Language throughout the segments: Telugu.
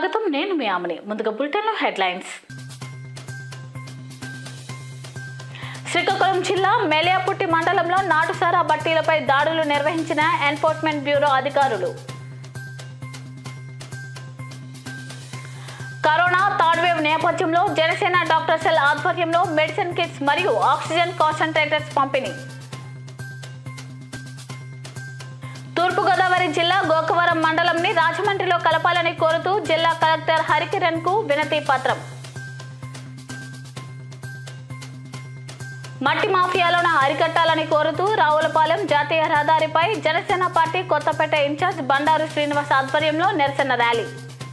స్వాగతం నేను మీ ఆమని ముందుగా బులెటిన్లో హెడ్లైన్స్ శ్రీకాకుళం జిల్లా మేలియాపుట్టి మండలంలో నాటుసారా బట్టీలపై దాడులు నిర్వహించిన ఎన్ఫోర్స్మెంట్ బ్యూరో అధికారులు కరోనా థర్డ్ వేవ్ నేపథ్యంలో జనసేన డాక్టర్ సెల్ ఆధ్వర్యంలో మెడిసిన్ కిట్స్ మరియు ఆక్సిజన్ కాన్సన్ట్రేటర్స్ పంపిణీ తూర్పుగోదావరి జిల్లా గోకవరం మండలంని రాజమండ్రిలో కలపాలని కోరుతూ జిల్లా కలెక్టర్ హరికిరణ్ కు వినతి పత్రం మట్టి మాఫియాలను అరికట్టాలని కోరుతూ రావులపాలెం జాతీయ రహదారిపై జనసేన పార్టీ కొత్తపేట ఇన్ఛార్జ్ బండారు శ్రీనివాస్ ఆధ్వర్యంలో నిరసన ర్యాలీ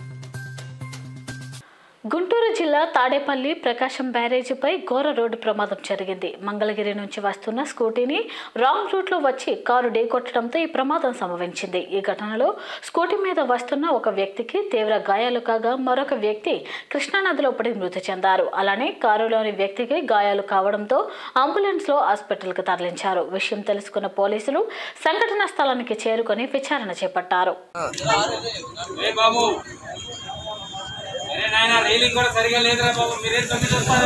గుంటూరు జిల్లా తాడేపల్లి ప్రకాశం బ్యారేజీపై ఘోర రోడ్డు ప్రమాదం జరిగింది మంగళగిరి నుంచి వస్తున్న స్కూటీని రాంగ్ రూట్లో వచ్చి కారు ఢీకొట్టడంతో ఈ ప్రమాదం సంభవించింది ఈ ఘటనలో స్కూటీ మీద వస్తున్న ఒక వ్యక్తికి తీవ్ర గాయాలు కాగా మరొక వ్యక్తి కృష్ణానదిలో పడి మృతి చెందారు అలానే కారులోని వ్యక్తికి గాయాలు కావడంతో అంబులెన్స్లో హాస్పిటల్కి తరలించారు విషయం తెలుసుకున్న పోలీసులు సంఘటనా స్థలానికి చేరుకొని విచారణ చేపట్టారు ఏ బాబు అరే నాయన రైలింగ్ కూడా సరిగా లేదురా బాబు మీరేం తొమ్మిది చూస్తారు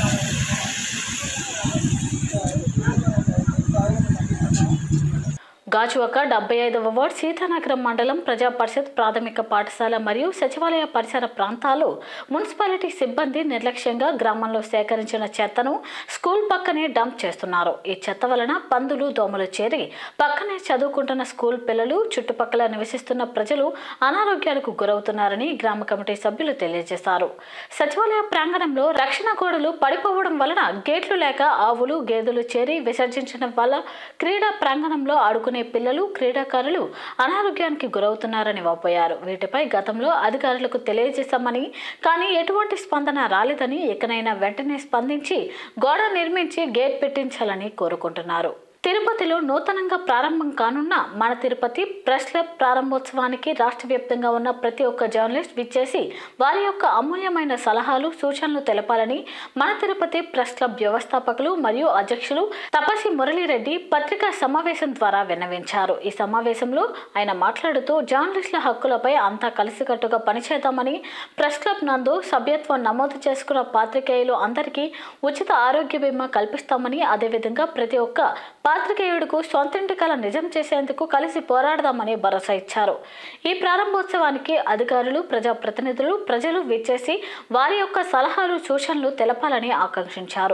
గాజువక డెబ్బై ఐదవ వార్డ్ సీతానగరం మండలం ప్రజా పరిషత్ ప్రాథమిక పాఠశాల మరియు సచివాలయ పరిసర ప్రాంతాలు మున్సిపాలిటీ సిబ్బంది నిర్లక్ష్యంగా గ్రామంలో సేకరించిన చెత్తను స్కూల్ పక్కనే డంప్ చేస్తున్నారు ఈ చెత్త వలన పందులు దోమలు చేరి పక్కనే చదువుకుంటున్న స్కూల్ పిల్లలు చుట్టుపక్కల నివసిస్తున్న ప్రజలు అనారోగ్యాలకు గురవుతున్నారని గ్రామ కమిటీ సభ్యులు తెలియజేశారు సచివాలయ ప్రాంగణంలో రక్షణ గోడలు పడిపోవడం వలన గేట్లు లేక ఆవులు గేదెలు చేరి విసర్జించడం వల్ల క్రీడా ప్రాంగణంలో ఆడుకునే పిల్లలు క్రీడాకారులు అనారోగ్యానికి గురవుతున్నారని వాపోయారు వీటిపై గతంలో అధికారులకు తెలియజేశామని కానీ ఎటువంటి స్పందన రాలేదని ఇకనైనా వెంటనే స్పందించి గోడ నిర్మించి గేట్ పెట్టించాలని కోరుకుంటున్నారు తిరుపతిలో నూతనంగా ప్రారంభం కానున్న మన తిరుపతి ప్రెస్ క్లబ్ ప్రారంభోత్సవానికి రాష్ట్ర వ్యాప్తంగా ఉన్న ప్రతి ఒక్క జర్నలిస్ట్ విచ్చేసి వారి యొక్క అమూల్యమైన సలహాలు సూచనలు తెలపాలని మన తిరుపతి ప్రెస్ క్లబ్ వ్యవస్థాపకులు మరియు అధ్యక్షులు తపసి మురళీరెడ్డి పత్రికా సమావేశం ద్వారా విన్నవించారు ఈ సమావేశంలో ఆయన మాట్లాడుతూ జర్నలిస్టుల హక్కులపై అంతా కలిసికట్టుగా పనిచేద్దామని ప్రెస్ క్లబ్ నందు సభ్యత్వం నమోదు చేసుకున్న పాత్రికేయులు అందరికీ ఉచిత ఆరోగ్య బీమా కల్పిస్తామని అదేవిధంగా ప్రతి ఒక్క పాత్రికేయుడికు సొంతింటి కల నిజం చేసేందుకు కలిసి పోరాడదామని భరోసా ఇచ్చారు ఈ ప్రారంభోత్సవానికి అధికారులు ప్రజాప్రతినిధులు ప్రజలు విచ్చేసి వారి యొక్క సలహాలు సూచనలు తెలపాలని ఆకాంక్షించారు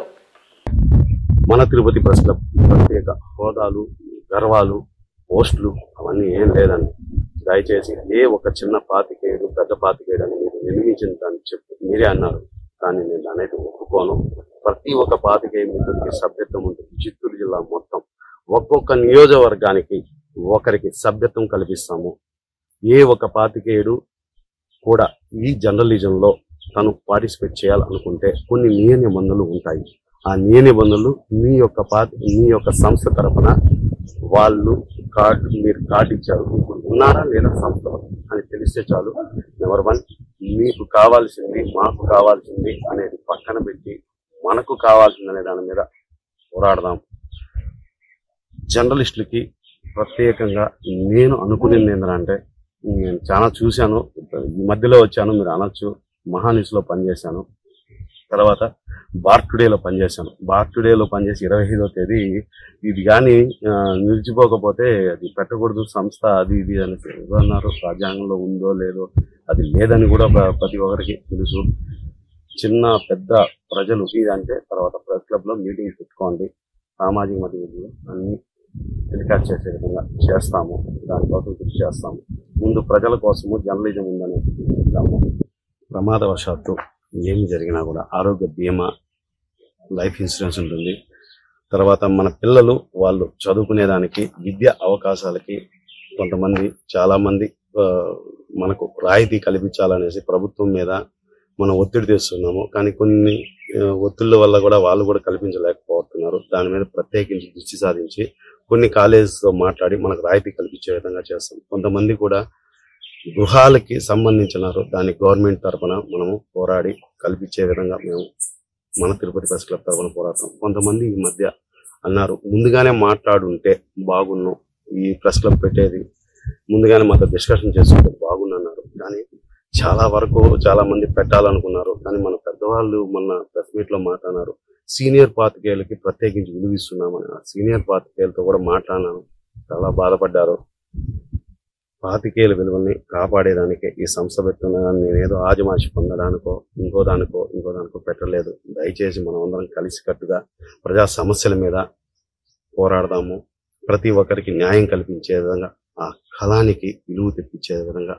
మన తిరుపతి ప్రెస్ క్లబ్ ప్రత్యేక హోదాలు గర్వాలు పోస్టులు అవన్నీ ఏం లేదండి దయచేసి ఏ ఒక చిన్న పాతికేయుడు పెద్ద పాతికేయుడు అని మీరు నిర్మించిన దాన్ని చెప్పి మీరే అన్నారు కానీ నేను అనేది ఒప్పుకోను ప్రతి ఒక్క పాతికేయ మిత్రుడికి సభ్యత్వం ఉంటుంది చిత్తూరు జిల్లా మొత్తం ఒక్కొక్క నియోజకవర్గానికి ఒకరికి సభ్యత్వం కల్పిస్తాము ఏ ఒక పాతికేయుడు కూడా ఈ జర్నలిజంలో తను పార్టిసిపేట్ చేయాలనుకుంటే కొన్ని నియమ నిబంధనలు ఉంటాయి ఆ నియమ నిబంధనలు మీ యొక్క పాత మీ యొక్క సంస్థ తరఫున వాళ్ళు కార్డు మీరు కార్డు ఇచ్చారు ఇప్పుడు ఉన్నారా లేదా సంస్థలో అని తెలిస్తే చాలు నెంబర్ వన్ మీకు కావాల్సింది మాకు కావాల్సింది అనేది పక్కన పెట్టి మనకు కావాల్సింది అనే దాని మీద పోరాడదాం జర్నలిస్టులకి ప్రత్యేకంగా నేను అనుకునేది ఏంటంటే నేను చాలా చూశాను ఈ మధ్యలో వచ్చాను మీరు అనొచ్చు మహానిస్లో పనిచేశాను తర్వాత బార్ టుడేలో పనిచేశాను బార్ టుడేలో పనిచేసి ఇరవై ఐదో తేదీ ఇది కానీ ఆ, నిలిచిపోకపోతే అది పెట్టకూడదు సంస్థ అది ఇది అని ఏదో అన్నారు రాజ్యాంగంలో ఉందో లేదో అది లేదని కూడా ప్ర- ప్రతి ఒక్కరికి తెలుసు చిన్న పెద్ద ప్రజలు ఇదంటే తర్వాత ప్రెస్ క్లబ్ లో మీటింగ్ పెట్టుకోండి సామాజిక మధ్య అన్ని టెలికాస్ట్ చేసే విధంగా చేస్తాము దానికోసం కృషి చేస్తాము ముందు ప్రజల కోసము జర్నలిజం ఉందనేది చెప్తాము ప్రమాదవశాత్తు ఏమి జరిగినా కూడా ఆరోగ్య బీమా లైఫ్ ఇన్సూరెన్స్ ఉంటుంది తర్వాత మన పిల్లలు వాళ్ళు చదువుకునేదానికి విద్యా అవకాశాలకి కొంతమంది చాలా మంది ఆ, మనకు రాయితీ కల్పించాలనేసి ప్రభుత్వం మీద మనం ఒత్తిడి తెస్తున్నాము కానీ కొన్ని ఆ, ఒత్తిళ్ళ వల్ల కూడా వాళ్ళు కూడా కల్పించలేకపోతున్నారు దాని మీద ప్రత్యేకించి దృష్టి సాధించి కొన్ని కాలేజెస్తో మాట్లాడి మనకు రాయితీ కల్పించే విధంగా చేస్తాం కొంతమంది కూడా గృహాలకి సంబంధించినారు దాని గవర్నమెంట్ తరఫున మనము పోరాడి కల్పించే విధంగా మేము మన తిరుపతి ప్రెస్ క్లబ్ తరఫున పోరాడతాం కొంతమంది ఈ మధ్య అన్నారు ముందుగానే మాట్లాడుంటే బాగున్నాం ఈ ప్రెస్ క్లబ్ పెట్టేది ముందుగానే మాతో డిస్కషన్ చేసుకుంటే బాగుండు అన్నారు కానీ చాలా వరకు చాలా మంది పెట్టాలనుకున్నారు కానీ మన పెద్దవాళ్ళు మొన్న ప్రెస్ మీట్ లో మాట్లాడినారు సీనియర్ పాతికేయులకి ప్రత్యేకించి విలువిస్తున్నామని ఆ సీనియర్ పాతికేయులతో కూడా మాట్లాడినాను చాలా బాధపడ్డారు పాతికేయుల విలువల్ని కాపాడేదానికి ఈ సంస్థ పెట్టుకున్నాను నేనేదో ఆజమాషి పొందడానికో ఇంకో దానికో ఇంకో దానికో పెట్టలేదు దయచేసి మనం అందరం కలిసికట్టుగా ప్రజా సమస్యల మీద పోరాడదాము ప్రతి ఒక్కరికి న్యాయం కల్పించే విధంగా ఆ కళానికి విలువ తెప్పించే విధంగా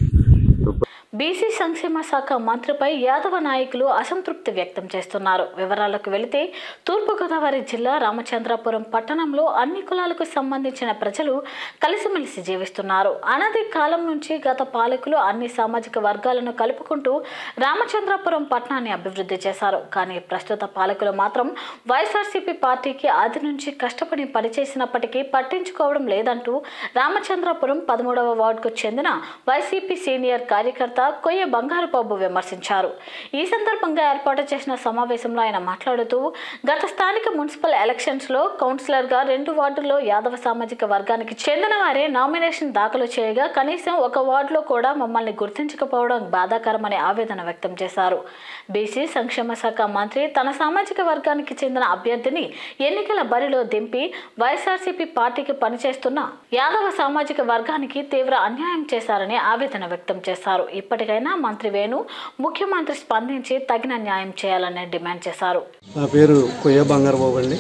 బీసీ సంక్షేమ శాఖ మంత్రిపై యాదవ నాయకులు అసంతృప్తి వ్యక్తం చేస్తున్నారు వివరాలకు వెళితే తూర్పుగోదావరి జిల్లా రామచంద్రపురం పట్టణంలో అన్ని కులాలకు సంబంధించిన ప్రజలు కలిసిమెలిసి జీవిస్తున్నారు అనది కాలం నుంచి గత పాలకులు అన్ని సామాజిక వర్గాలను కలుపుకుంటూ రామచంద్రపురం పట్టణాన్ని అభివృద్ధి చేశారు కానీ ప్రస్తుత పాలకులు మాత్రం వైఎస్ఆర్సీపీ పార్టీకి ఆది నుంచి కష్టపడి పనిచేసినప్పటికీ పట్టించుకోవడం లేదంటూ రామచంద్రపురం పదమూడవ వార్డుకు చెందిన వైసీపీ సీనియర్ కార్యకర్త కొయ్య బంగారుబాబు విమర్శించారు ఈ సందర్భంగా ఏర్పాటు చేసిన సమావేశంలో ఆయన మాట్లాడుతూ గత స్థానిక మున్సిపల్ ఎలక్షన్స్ లో కౌన్సిలర్ గా రెండు వార్డుల్లో యాదవ సామాజిక వర్గానికి చెందిన వారే నామినేషన్ దాఖలు చేయగా కనీసం ఒక వార్డులో కూడా మమ్మల్ని గుర్తించకపోవడం బాధాకరమని ఆవేదన వ్యక్తం చేశారు బీసీ సంక్షేమ శాఖ మంత్రి తన సామాజిక వర్గానికి చెందిన అభ్యర్థిని ఎన్నికల బరిలో దింపి వైఎస్ఆర్సీపీ పార్టీకి పనిచేస్తున్న యాదవ సామాజిక వర్గానికి తీవ్ర అన్యాయం చేశారని ఆవేదన వ్యక్తం చేశారు ఇప్పటికైనా మంత్రి వేణు ముఖ్యమంత్రి స్పందించి తగిన న్యాయం చేయాలని డిమాండ్ చేశారు నా పేరు కొయ్య బంగారబాబు అండి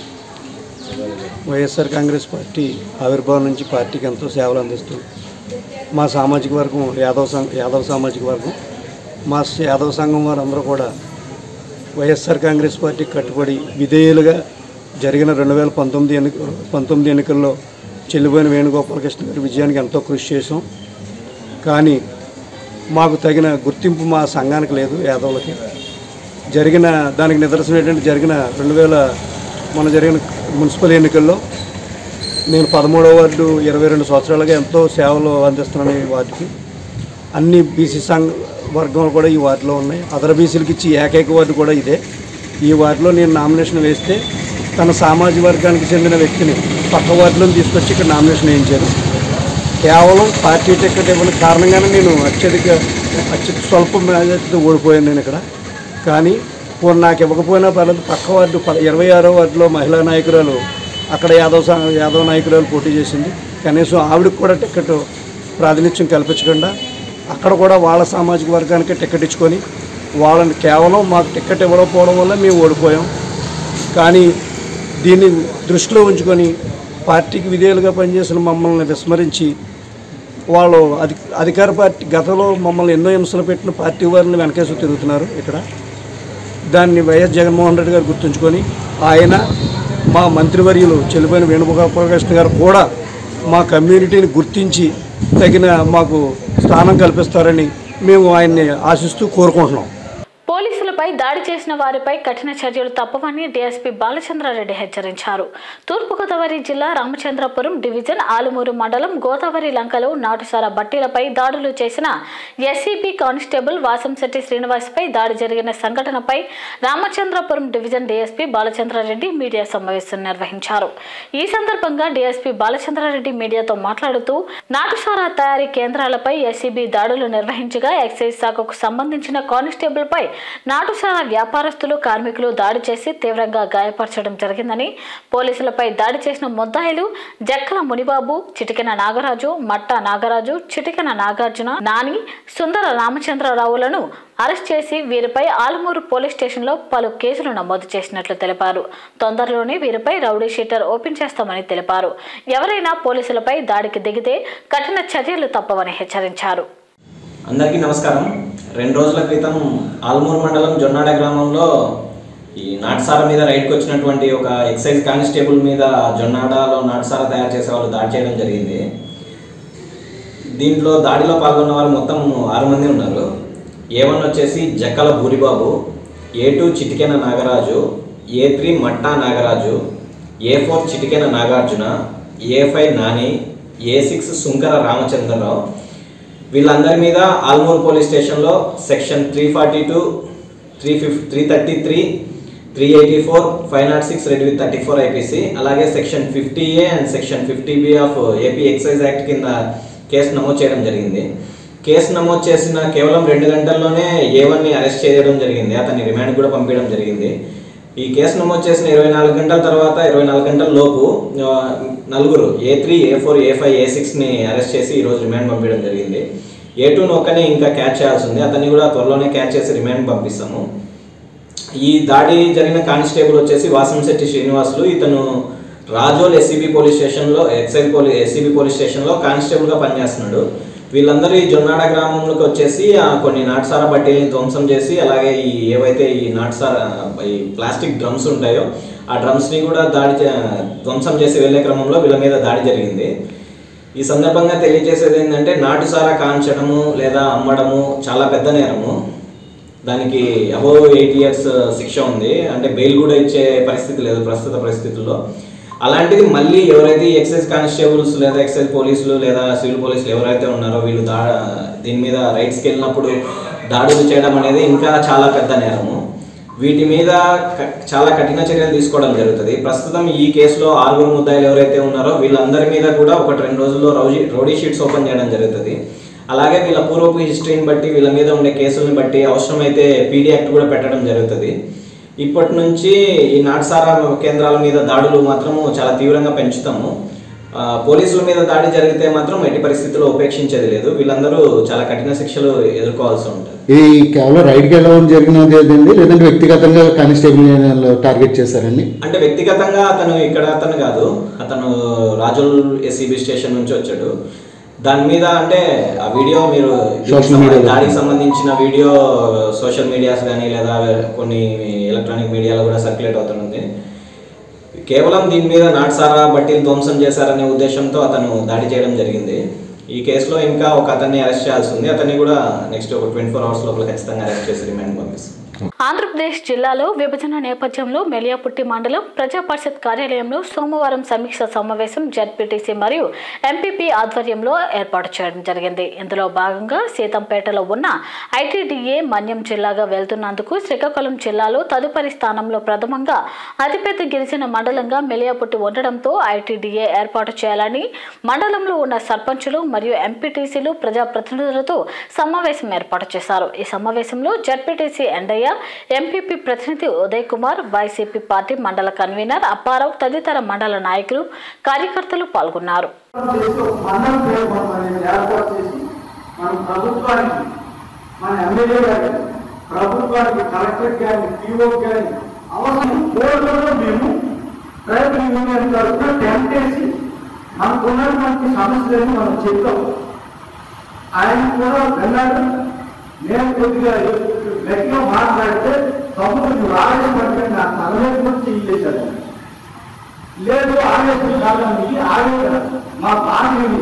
వైఎస్ఆర్ కాంగ్రెస్ పార్టీ ఆవిర్భావం నుంచి పార్టీకి ఎంతో సేవలు అందిస్తుంది మా సామాజిక వర్గం యాదవ సంఘ యాదవ సామాజిక వర్గం మా స- యాదవ సంఘం వారందరూ కూడా వైఎస్ఆర్ కాంగ్రెస్ పార్టీ కట్టుబడి విధేయులుగా జరిగిన రెండు వేల పంతొమ్మిది ఎన్నిక పంతొమ్మిది ఎన్నికల్లో చెల్లిపోయిన వేణుగోపాలకృష్ణ గారి విజయానికి ఎంతో కృషి చేసాం కానీ మాకు తగిన గుర్తింపు మా సంఘానికి లేదు యాదవులకి జరిగిన దానికి నిదర్శనం ఏంటంటే జరిగిన రెండు వేల మన జరిగిన మున్సిపల్ ఎన్నికల్లో నేను పదమూడవ వార్డు ఇరవై రెండు సంవత్సరాలుగా ఎంతో సేవలు అందిస్తున్నాను ఈ వార్డుకి అన్ని బీసీ సంఘ వర్గం కూడా ఈ వార్డులో ఉన్నాయి అదర్ బీసీలకి ఇచ్చి ఏకైక వార్డు కూడా ఇదే ఈ వార్డులో నేను నామినేషన్ వేస్తే తన సామాజిక వర్గానికి చెందిన వ్యక్తిని పక్క వార్డులో తీసుకొచ్చి ఇక్కడ నామినేషన్ వేయించారు కేవలం పార్టీ టికెట్ ఇవ్వని కారణంగానే నేను అత్యధిక అత్యధిక స్వల్ప మెజార్టీతో ఓడిపోయాను నేను ఇక్కడ కానీ పోనీ నాకు ఇవ్వకపోయినా పర్లేదు పక్క వార్డు ప- ఇరవై ఆరో వార్డులో మహిళా నాయకురాలు అక్కడ యాదవ్ సా- యాదవ్ నాయకురాలు పోటీ చేసింది కనీసం ఆవిడకి కూడా టికెట్ ప్రాతినిధ్యం కల్పించకుండా అక్కడ కూడా వాళ్ళ సామాజిక వర్గానికి టికెట్ ఇచ్చుకొని వాళ్ళని కేవలం మాకు టికెట్ ఇవ్వకపోవడం వల్ల మేము ఓడిపోయాం కానీ దీన్ని దృష్టిలో ఉంచుకొని పార్టీకి విధేయులుగా పనిచేసిన మమ్మల్ని విస్మరించి వాళ్ళు అధి అధికార పార్టీ గతంలో మమ్మల్ని ఎన్నో హింసలు పెట్టిన పార్టీ వారిని వెనకేసి తిరుగుతున్నారు ఇక్కడ దాన్ని వైఎస్ జగన్మోహన్ రెడ్డి గారు గుర్తుంచుకొని ఆయన మా మంత్రివర్యులు చెల్లిపోయిన వేణుగోపాలకృష్ణ గారు కూడా మా కమ్యూనిటీని గుర్తించి తగిన మాకు స్థానం కల్పిస్తారని మేము ఆయన్ని ఆశిస్తూ కోరుకుంటున్నాం పోలీసులపై దాడి చేసిన వారిపై కఠిన చర్యలు తప్పవని డీఎస్పీ బాలచంద్రారెడ్డి హెచ్చరించారు తూర్పుగోదావరి జిల్లా రామచంద్రపురం డివిజన్ ఆలుమూరు మండలం గోదావరి లంకలో నాటుసార బట్టీలపై దాడులు చేసిన ఎస్సీబీ కానిస్టేబుల్ వాసంశెట్టి శ్రీనివాస్పై దాడి జరిగిన సంఘటనపై Ramachandrapuram division DSP Balachandra Reddy media సమావేశం నిర్వహించారు ఈ సందర్భంగా డీఎస్పీ బాలచంద్రారెడ్డి మీడియాతో మాట్లాడుతూ నాటుసారా తయారీ కేంద్రాలపై ఎస్సీబీ దాడులు నిర్వహించగా ఎక్సైజ్ శాఖకు సంబంధించిన కానిస్టేబుల్ పై నాటుసారా వ్యాపారస్తులు కార్మికులు దాడి చేసి తీవ్రంగా గాయపరచడం జరిగిందని పోలీసులపై దాడి చేసిన ముద్దాయిలు జక్కల మునిబాబు చిటికెన నాగరాజు మట్టా నాగరాజు చిటికెన నాగార్జున నాని సుందర రామచంద్రరావులను అరెస్ట్ చేసి వీరిపై ఆలమూరు పోలీస్ స్టేషన్లో పలు కేసులు నమోదు చేసినట్లు తెలిపారు తొందరలోనే వీరిపై రౌడీ షీటర్ ఓపెన్ చేస్తామని తెలిపారు ఎవరైనా పోలీసులపై దాడికి దిగితే కఠిన చర్యలు తప్పవని హెచ్చరించారు అందరికీ నమస్కారం రెండు రోజుల క్రితం ఆల్మూరు మండలం జొన్నాడ గ్రామంలో ఈ నాటుసార మీద రైడ్కి వచ్చినటువంటి ఒక ఎక్సైజ్ కానిస్టేబుల్ మీద జొన్నాడలో నాటుసార తయారు చేసే వాళ్ళు దాడి చేయడం జరిగింది దీంట్లో దాడిలో పాల్గొన్న వారు మొత్తం ఆరు మంది ఉన్నారు ఏ వన్ వచ్చేసి Jakkala భూరిబాబు A two Chitikena Nagaraju A three Matta Nagaraju A four Chitikena Nagarjuna A five Nani A six Sunkara Ramachandra Rao వీళ్ళందరి మీద ఆల్మూర్ పోలీస్ స్టేషన్లో section three forty two three fifty three thirty three three eighty four five not six read with thirty four IPC అలాగే section fifty A and section fifty B of AP excise act కింద కేసు నమోదు చేయడం జరిగింది కేసు నమోదు చేసిన కేవలం రెండు గంటల్లోనే ఏవన్ని అరెస్ట్ చేయడం జరిగింది అతన్ని రిమాండ్ కూడా పంపించడం జరిగింది ఈ కేసు నమోదు చేసిన ఇరవై నాలుగు గంటల తర్వాత ఇరవై నాలుగు గంటల లోపు ఆ, నలుగురు A three A four A five A సిక్స్ని అరెస్ట్ చేసి ఈరోజు రిమాండ్ పంపించడం జరిగింది ఏ టూ ఒక్కనే ఇంకా క్యాచ్ చేయాల్సి ఉంది అతన్ని కూడా త్వరలోనే క్యాచ్ చేసి రిమాండ్ పంపిస్తాము ఈ దాడి జరిగిన కానిస్టేబుల్ వచ్చేసి వాసంశెట్టి శ్రీనివాసులు ఇతను రాజోల్ ఎస్సీబీ పోలీస్ స్టేషన్లో ఎక్సైజ్ పోలీస్ ఎస్సీబీ పోలీస్ స్టేషన్లో కానిస్టేబుల్గా పనిచేస్తున్నాడు వీళ్ళందరూ ఈ జొన్నాడ గ్రామంలోకి వచ్చేసి ఆ, కొన్ని నాటుసారా బట్టీలని ధ్వంసం చేసి అలాగే ఈ ఏవైతే ఈ నాటుసారా ఈ ప్లాస్టిక్ డ్రమ్స్ ఉంటాయో ఆ డ్రమ్స్ని కూడా దాడి చే- ధ్వంసం చేసి వెళ్ళే క్రమంలో వీళ్ళ మీద దాడి జరిగింది ఈ సందర్భంగా తెలియజేసేది ఏంటంటే నాటుసారా కాంచడము లేదా అమ్మడము చాలా పెద్ద నేరము దానికి అబోవ్ ఎయిట్ ఇయర్స్ శిక్ష ఉంది అంటే బెయిల్ కూడా ఇచ్చే పరిస్థితి లేదు ప్రస్తుత పరిస్థితుల్లో అలాంటిది మళ్ళీ ఎవరైతే ఈ ఎక్సైజ్ కానిస్టేబుల్స్ లేదా ఎక్సైజ్ పోలీసులు లేదా సివిల్ పోలీసులు ఎవరైతే ఉన్నారో వీళ్ళు దా దీని మీద రైట్స్కి వెళ్ళినప్పుడు దాడులు చేయడం అనేది ఇంకా చాలా పెద్ద నేరము వీటి మీద క- చాలా కఠిన చర్యలు తీసుకోవడం జరుగుతుంది ప్రస్తుతం ఈ కేసులో ఆరుగురు ముద్దాయిలు ఎవరైతే ఉన్నారో వీళ్ళందరి మీద కూడా ఒకటి రెండు రోజుల్లో రౌడీ రౌడీ షీట్స్ ఓపెన్ చేయడం జరుగుతుంది అలాగే వీళ్ళ పూర్వపు హిస్టరీని బట్టి వీళ్ళ మీద ఉండే కేసుల్ని బట్టి అవసరమైతే పీడీ యాక్ట్ కూడా పెట్టడం జరుగుతుంది ఇప్పటి నుంచి ఈ నాటసారా కేంద్రాల మీద దాడులు మాత్రము చాలా తీవ్రంగా పెంచుతాము ఆ, పోలీసుల మీద దాడి జరిగితే మాత్రం ఎట్టి పరిస్థితుల్లో ఉపేక్షించేది లేదు వీళ్ళందరూ చాలా కఠిన శిక్షలు ఎదుర్కోవాల్సి ఉంటుంది ఇది కేవలం రైడ్కి వెళ్ళడం జరిగినది ఏదండి లేదంటే వ్యక్తిగతంగా కానిస్టేబుల్ టార్గెట్ చేశారండి అంటే వ్యక్తిగతంగా అతను ఇక్కడ అతను కాదు అతను రాజుల్ ఎస్సీబీ స్టేషన్ నుంచి వచ్చాడు దాని మీద అంటే ఆ వీడియో మీరు దీనికి Social సంబంధించి- media లో. దాడికి సంబంధించిన వీడియో సోషల్ మీడియాస్ కానీ లేదా కొన్ని ఎలక్ట్రానిక్ మీడియాలో కూడా సర్క్యులేట్ అవుతుంది కేవలం దీని మీద నాటుసారా బట్టీలు ధ్వంసం చేశారనే ఉద్దేశంతో అతను దాడి చేయడం జరిగింది ఈ కేసులో ఇంకా ఒక అతన్ని అరెస్ట్ చేయాల్సి ఉంది అతన్ని కూడా నెక్స్ట్ ఒక ట్వంటీ ఫోర్ అవర్స్ లోపల ఖచ్చితంగా అరెస్ట్ చేసి రిమాండ్ పంపిస్తాం ఆంధ్రప్రదేశ్ జిల్లాలో విభజన నేపథ్యంలో మెలియాపుట్టి మండలం ప్రజా పరిషత్ కార్యాలయంలో సోమవారం సమీక్ష సమావేశం జడ్పీటీసీ మరియు ఎంపీపీ ఆధ్వర్యంలో ఏర్పాటు చేయడం జరిగింది ఇందులో భాగంగా సీతంపేటలో ఉన్న ఐటీడీఏ మన్యం జిల్లాగా వెళ్తున్నందుకు శ్రీకాకుళం జిల్లాలో తదుపరి స్థానంలో ప్రథమంగా అతిపెద్ద గిరిజన మండలంగా మెలియాపుట్టి ఉండడంతో ఐటీడీఏ ఏర్పాటు చేయాలని మండలంలో ఉన్న సర్పంచులు మరియు ఎంపీటీసీలు ప్రజాప్రతినిధులతో సమావేశం ఏర్పాటు చేశారు ఈ సమావేశంలో జడ్పీటీసీ ఎండయ్య ఎంపీపీ ప్రతినిధి ఉదయ్ కుమార్ వైసీపీ పార్టీ మండల కన్వీనర్ అప్పారావు తదితర మండల నాయకులు కార్యకర్తలు పాల్గొన్నారు చేసి ఒక మండలం పేరు అనేది ఏర్పాటు చేసి మన ప్రభుత్వానికి మన ఎమ్మెల్యే గారికి ప్రభుత్వానికి కలెక్టర్ గారి పీఓ గారి అవసరం కోర్టులో మేము ట్రైబల్ యూనియన్ తరఫున టెంట్ వేసి మనకు ఉన్నటువంటి సమస్యలను మనం చెప్తాం ఆయన కూడా విన్నాడు నేను కొద్దిగా గట్టిగా మాట్లాడితే తమ్ముడు నువ్వు ఆవేశపడితే నా తల మీద కూడా చెయ్యేశాడు లేదు ఆవేశం కాదండి ఆవేశం మా బాధ ఇది.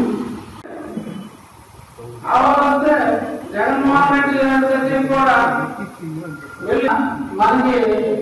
కావాలంటే జగన్మోహన్ రెడ్డి గారి దగ్గరికి కూడా వెళ్ళి మనకి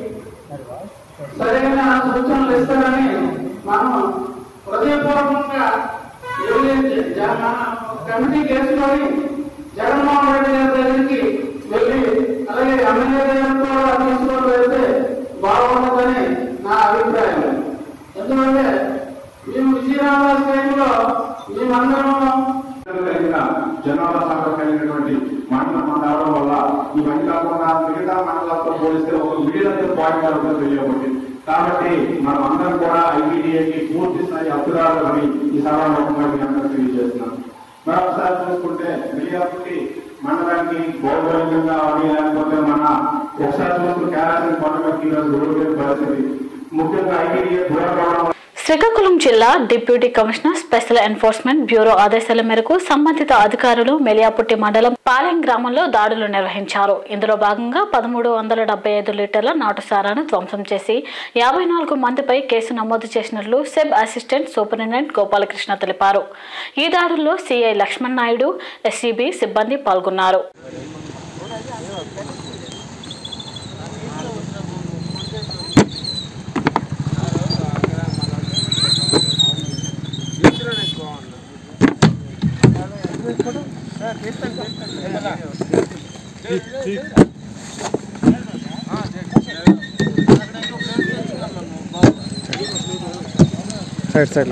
సరైన సూచనలు ఇస్తారని మనం హృదయపూర్వకంగా వెళ్ళి జ- మన కమిటీ కేసుకొని జగన్మోహన్ రెడ్డి గారి దగ్గరికి వెళ్ళి అలాగే ఎమ్మెల్యే గారిని కూడా తీసుకొని వెళ్తే బాగుంటుందని నా అభిప్రాయం ఎందుకంటే మేము విజయనగరం టైంలో మేమందరం కలిగిన జనాభా సంఖ్య కలిగినటువంటి మండలం కావడం వల్ల ఇవన్నీ కాకుండా మిగతా మండలాలతో పోలిస్తే ఒక మిడిల్ పాయింట్ అవుతుంది తెలియబట్టి కాబట్టి మనం అందరం కూడా ఐబీడీఏకి పూర్తి స్థాయి అభిప్రాయాలని ఈ సభాముఖంగా మీ అందరూ తెలియజేస్తున్నాం మరొకసారి చూసుకుంటే మిలియాపుట్టి మండలానికి భౌగోళికంగా అని లేకపోతే మన ఒకసారి చూసుకుంటే కేరళ పండుగకి ఈరోజు రోడ్డు పరిస్థితి ముఖ్యంగా ఐబీడీఏ దూరం కావడం వల్ల శ్రీకాకుళం జిల్లా deputy commissioner special enforcement bureau ఆదేశాల మేరకు సంబంధిత అధికారులు మెలియాపుట్టి మండలం పాలెం గ్రామంలో దాడులు నిర్వహించారు ఇందులో భాగంగా పదమూడు వందల డెబ్బై ఐదు లీటర్ల నాటుసారాను ధ్వంసం చేసి యాభై నాలుగు మందిపై కేసు నమోదు చేసినట్లు సెబ్ అసిస్టెంట్ సూపరింటెండెంట్ గోపాలకృష్ణ తెలిపారు ఈ దాడుల్లో సిఐ లక్ష్మణ్ నాయుడు ఎస్సీబీ సిబ్బంది పాల్గొన్నారు సైడ్ సైడ్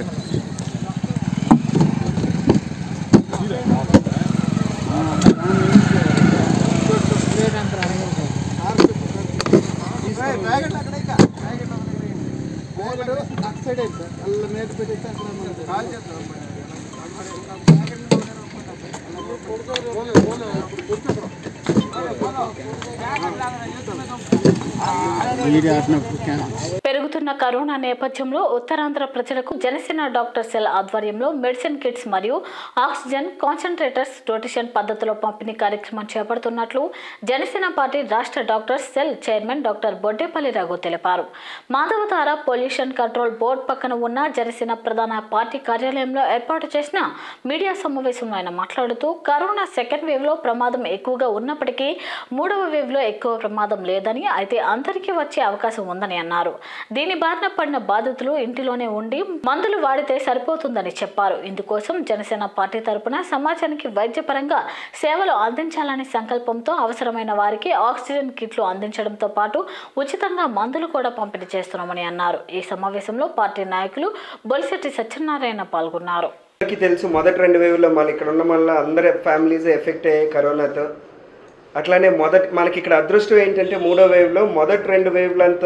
పెరుగుతున్న కరోనా నేపథ్యంలో ఉత్తరాంధ్ర ప్రజలకు జనసేన డాక్టర్ సెల్ ఆధ్వర్యంలో మెడిసిన్ కిట్స్ మరియు ఆక్సిజన్ కాన్సన్ట్రేటర్స్ రొటేషన్ పద్ధతిలో పంపిణీ కార్యక్రమం చేపడుతున్నట్లు జనసేన పార్టీ రాష్ట్ర doctor cell chairman doctor Boddepalli Raghu తెలిపారు మాధవతార పొల్యూషన్ కంట్రోల్ బోర్డు పక్కన ఉన్న జనసేన ప్రధాన పార్టీ కార్యాలయంలో ఏర్పాటు చేసిన మీడియా సమావేశంలో ఆయన మాట్లాడుతూ కరోనా సెకండ్ వేవ్ లో ప్రమాదం ఎక్కువగా ఉన్నప్పటికీ మూడవ వేవ్ లో ఎక్కువ ప్రమాదం లేదని అయితే అందరికీ వచ్చే అవకాశం ఉందని అన్నారు దీని బారిన పడిన బాధితులు ఇంటిలోనే ఉండి మందులు వాడితే సరిపోతుందని చెప్పారు ఇందుకోసం జనసేన పార్టీ తరపున సమాజానికి వైద్యపరంగా సేవలు అందించాలనే సంకల్పంతో అవసరమైన వారికి ఆక్సిజన్ కిట్లు అందించడంతో పాటు ఉచితంగా మందులు కూడా పంపిణీ చేస్తున్నామని అన్నారు ఈ సమావేశంలో పార్టీ నాయకులు బొలిశెట్టి సత్యనారాయణ పాల్గొన్నారు అందరికీ తెలుసు మొదటి రెండు వేవ్లో మన ఇక్కడ ఉన్న వల్ల అందరి ఫ్యామిలీస్ ఎఫెక్ట్ అయ్యాయి కరోనాతో అట్లానే మొదటి మనకి ఇక్కడ అదృష్టం ఏంటంటే మూడో వేవ్లో మొదటి రెండు వేవ్లు అంత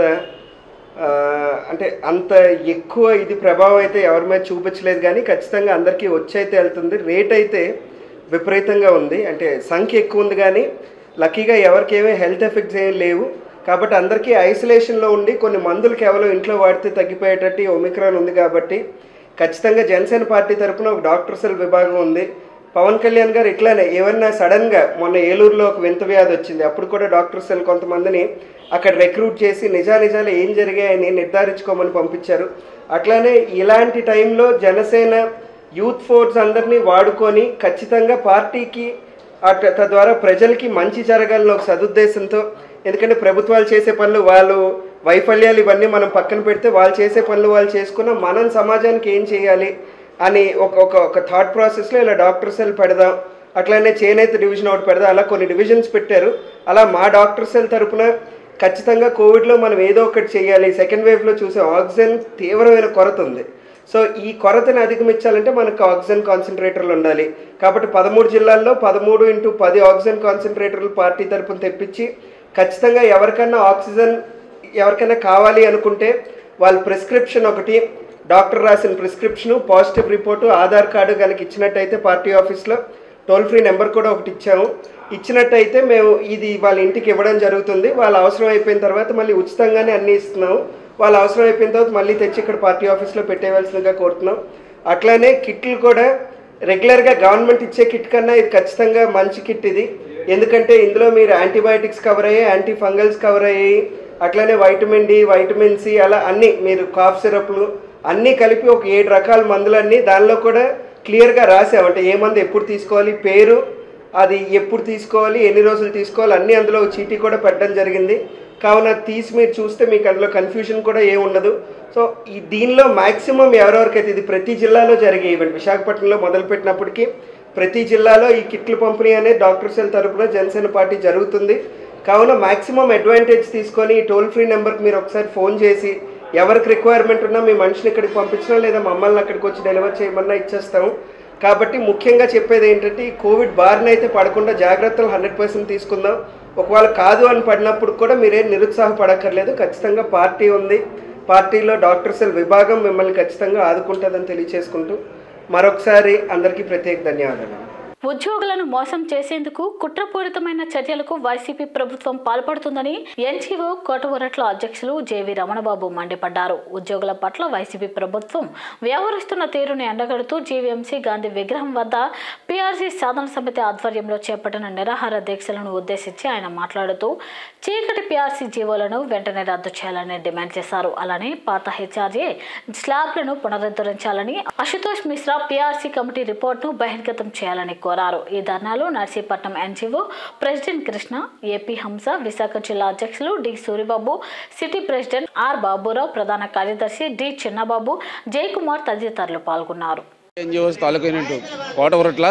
ఆ, అంటే అంత ఎక్కువ ఇది ప్రభావం అయితే ఎవరి మీద చూపించలేదు కానీ ఖచ్చితంగా అందరికీ వచ్చైతే వెళ్తుంది రేట్ అయితే విపరీతంగా ఉంది అంటే సంఖ్య ఎక్కువ ఉంది కానీ లక్కీగా ఎవరికి ఏమీ హెల్త్ ఎఫెక్ట్స్ ఏం లేవు కాబట్టి అందరికీ ఐసోలేషన్లో ఉండి కొన్ని మందులు కేవలం ఇంట్లో వాడితే తగ్గిపోయేటట్టు ఈ ఒమిక్రాన్ ఉంది కాబట్టి ఖచ్చితంగా జనసేన పార్టీ తరపున ఒక డాక్టర్ సెల్ విభాగం ఉంది పవన్ కళ్యాణ్ గారు ఇట్లానే ఏమన్నా సడన్గా మొన్న ఏలూరులో ఒక వింత వ్యాధి వచ్చింది అప్పుడు కూడా డాక్టర్ సెల్ కొంతమందిని అక్కడ రిక్రూట్ చేసి నిజానిజాలు ఏం జరిగాయని నిర్ధారించుకోమని పంపించారు అట్లానే ఇలాంటి టైంలో జనసేన యూత్ ఫోర్స్ అందరినీ వాడుకొని ఖచ్చితంగా పార్టీకి అట్ తద్వారా ప్రజలకి మంచి జరగాలని ఒక సదుద్దేశంతో ఎందుకంటే ప్రభుత్వాలు చేసే పనులు వాళ్ళు వైఫల్యాలు ఇవన్నీ మనం పక్కన పెడితే వాళ్ళు చేసే పనులు వాళ్ళు చేసుకున్న మనం సమాజానికి ఏం చేయాలి అని ఒక ఒక ఒక థాట్ ప్రాసెస్లో ఇలా డాక్టర్ సెల్ పెడదాం అట్లానే చేనేత డివిజన్ ఒకటి పెడదాం అలా కొన్ని డివిజన్స్ పెట్టారు అలా మా డాక్టర్ సెల్ తరపున ఖచ్చితంగా కోవిడ్లో మనం ఏదో ఒకటి చేయాలి సెకండ్ వేవ్లో చూసే ఆక్సిజన్ తీవ్రమైన కొరత ఉంది సో ఈ కొరతను అధిగమించాలంటే మనకు ఆక్సిజన్ కాన్సన్ట్రేటర్లు ఉండాలి కాబట్టి పదమూడు జిల్లాల్లో పదమూడు ఇంటూ పది ఆక్సిజన్ కాన్సన్ట్రేటర్లు పార్టీ తరపున తెప్పించి ఖచ్చితంగా ఎవరికన్నా ఆక్సిజన్ ఎవరికైనా కావాలి అనుకుంటే వాళ్ళ ప్రిస్క్రిప్షన్ ఒకటి డాక్టర్ రాసిన prescription positive report Aadhaar card కనుక ఇచ్చినట్టయితే పార్టీ ఆఫీస్లో టోల్ ఫ్రీ నెంబర్ కూడా ఒకటి ఇచ్చాము ఇచ్చినట్టయితే మేము ఇది వాళ్ళ ఇంటికి ఇవ్వడం జరుగుతుంది వాళ్ళ అవసరం అయిపోయిన తర్వాత మళ్ళీ ఉచితంగానే అన్నీ ఇస్తున్నాము వాళ్ళ అవసరం అయిపోయిన తర్వాత మళ్ళీ తెచ్చి ఇక్కడ పార్టీ ఆఫీస్లో పెట్టేయవలసిందిగా కోరుతున్నాం అట్లానే కిట్లు కూడా రెగ్యులర్గా గవర్నమెంట్ ఇచ్చే కిట్ కన్నా ఇది ఖచ్చితంగా మంచి కిట్ ఇది ఎందుకంటే ఇందులో మీరు యాంటీబయాటిక్స్ కవర్ అయ్యాయి యాంటీ ఫంగల్స్ కవర్ అయ్యాయి అట్లానే వైటమిన్ డి వైటమిన్ సి అలా అన్ని మీరు కాఫ్ సిరప్లు అన్నీ కలిపి ఒక ఏడు రకాల మందులన్నీ దానిలో కూడా క్లియర్గా రాసాం అంటే ఏ మందు ఎప్పుడు తీసుకోవాలి పేరు అది ఎప్పుడు తీసుకోవాలి ఎన్ని రోజులు తీసుకోవాలి అన్నీ అందులో ఒక చీటీ కూడా పెట్టడం జరిగింది కావున తీసి మీరు చూస్తే మీకు అందులో కన్ఫ్యూజన్ కూడా ఏ ఉండదు సో ఈ దీనిలో మాక్సిమం ఎవరెవరికైతే ఇది ప్రతి జిల్లాలో జరిగే ఈవెంట్ విశాఖపట్నంలో మొదలుపెట్టినప్పటికీ ప్రతి జిల్లాలో ఈ కిట్లు పంపిణీ అనేది డాక్టర్ సెల్ తరపున జనసేన పార్టీ జరుగుతుంది కావున మాక్సిమం అడ్వాంటేజ్ తీసుకొని ఈ టోల్ ఫ్రీ నెంబర్కి మీరు ఒకసారి ఫోన్ చేసి ఎవరికి రిక్వైర్మెంట్ ఉన్నా మీ మనిషిని ఇక్కడికి పంపించినా లేదా మమ్మల్ని అక్కడికి వచ్చి డెలివర్ చేయమన్నా ఇచ్చేస్తాము కాబట్టి ముఖ్యంగా చెప్పేది ఏంటంటే ఈ కోవిడ్ బారిన అయితే పడకుండా జాగ్రత్తలు హండ్రెడ్ పర్సెంట్ తీసుకుందాం ఒకవేళ కాదు అని పడినప్పుడు కూడా మీరేం నిరుత్సాహపడక్కర్లేదు ఖచ్చితంగా పార్టీ ఉంది పార్టీలో డాక్టర్ సెల్ విభాగం మిమ్మల్ని ఖచ్చితంగా ఆదుకుంటుందని తెలియచేసుకుంటూ మరొకసారి అందరికీ ప్రత్యేక ధన్యవాదాలు ఉద్యోగులను మోసం చేసేందుకు కుట్రపూరితమైన చర్యలకు వైసీపీ ప్రభుత్వం పాల్పడుతుందని ఎన్జీఓ కోటవరట్ల అధ్యక్షులు జేవి రమణబాబు మండిపడ్డారు ఉద్యోగుల పట్ల వైసీపీ ప్రభుత్వం వ్యవహరిస్తున్న తీరుని ఎండగడుతూ జీవీఎంసీ గాంధీ విగ్రహం వద్ద పీఆర్సీ సాధన సమితి ఆధ్వర్యంలో చేపట్టిన నిరాహార దీక్షలను ఉద్దేశించి ఆయన మాట్లాడుతూ చీకటి పీఆర్సీ జీవోలను వెంటనే రద్దు చేయాలని డిమాండ్ చేశారు అలానే పాత హెచ్ఆర్ఏ స్లాబ్లను పునరుద్ధరించాలని అశుతోష్ మిశ్రా పీఆర్సీ కమిటీ రిపోర్ట్ను బహిర్గతం చేయాలని కోరారు ఈ ధర్నాలో Narsipatnam NGO president Krishna AP Hamsa Visakha జిల్లా అధ్యక్షులు D Suribabu city president R Baburao ప్రధాన కార్యదర్శి డి చిన్నబాబు జయకుమార్ తదితరులు పాల్గొన్నారు ఎన్జిఓస్ తాలూకు యూనిట్ కోటవరట్ల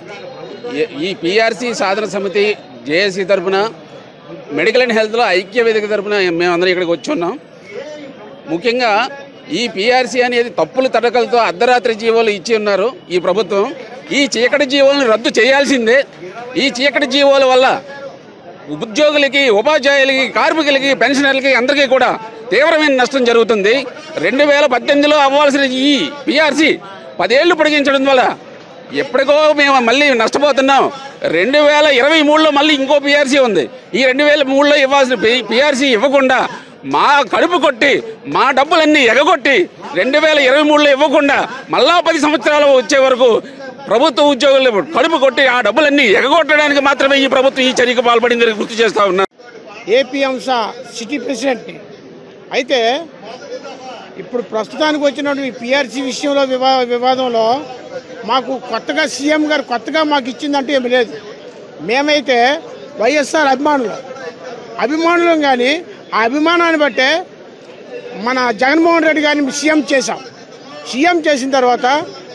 ఈ- ఈ పిఆర్సి సాధన సమితి జేఏసీ తరఫున మెడికల్ అండ్ హెల్త్లో ఐక్య వేదిక తరఫున మేమందరం ఇక్కడికి వచ్చి ఉన్నాం ముఖ్యంగా ఈ పిఆర్సీ అనేది తప్పులు తడకలతో అర్ధరాత్రి జీవోలు ఇచ్చి ఉన్నారు ఈ ప్రభుత్వం ఈ చీకటి జీవోలను రద్దు చేయాల్సిందే ఈ చీకటి జీవోల వల్ల ఉద్యోగులకి ఉపాధ్యాయులకి కార్మికులకి పెన్షనర్లకి అందరికీ కూడా తీవ్రమైన నష్టం జరుగుతుంది రెండు వేల పద్దెనిమిదిలో అవ్వాల్సిన ఈ పిఆర్సీ పదేళ్లు పొడిగించడం వల్ల ఎప్పటికో మేము మళ్ళీ నష్టపోతున్నాం రెండు వేల ఇరవై మూడులో మళ్ళీ ఇంకో పిఆర్సీ ఉంది ఈ రెండు వేల మూడులో ఇవ్వాల్సిన పిఆర్సీ ఇవ్వకుండా మా కడుపు కొట్టి మా డబ్బులన్నీ ఎగగొట్టి రెండు వేల ఇరవై మూడులో ఇవ్వకుండా మళ్ళా పది సంవత్సరాలు వచ్చే వరకు ప్రభుత్వ ఉద్యోగులు కడుపు కొట్టి ఆ డబ్బులన్నీ ఎగగొట్టడానికి మాత్రమే ఈ ప్రభుత్వం ఈ చర్యకు పాల్పడిందని గుర్తు చేస్తా ఉన్నా ఏపీ అంశ సిటీ ప్రెసిడెంట్ని అయితే ఇప్పుడు ప్రస్తుతానికి వచ్చినటువంటి పిఆర్సీ విషయంలో వివా వివాదంలో మాకు కొత్తగా సీఎం గారు కొత్తగా మాకు ఇచ్చిందంటూ ఏమి లేదు మేమైతే వైఎస్ఆర్ అభిమానులు అభిమానులం కానీ ఆ అభిమానాన్ని బట్టే మన జగన్మోహన్ రెడ్డి గారిని సీఎం చేశాం సీఎం చేసిన తర్వాత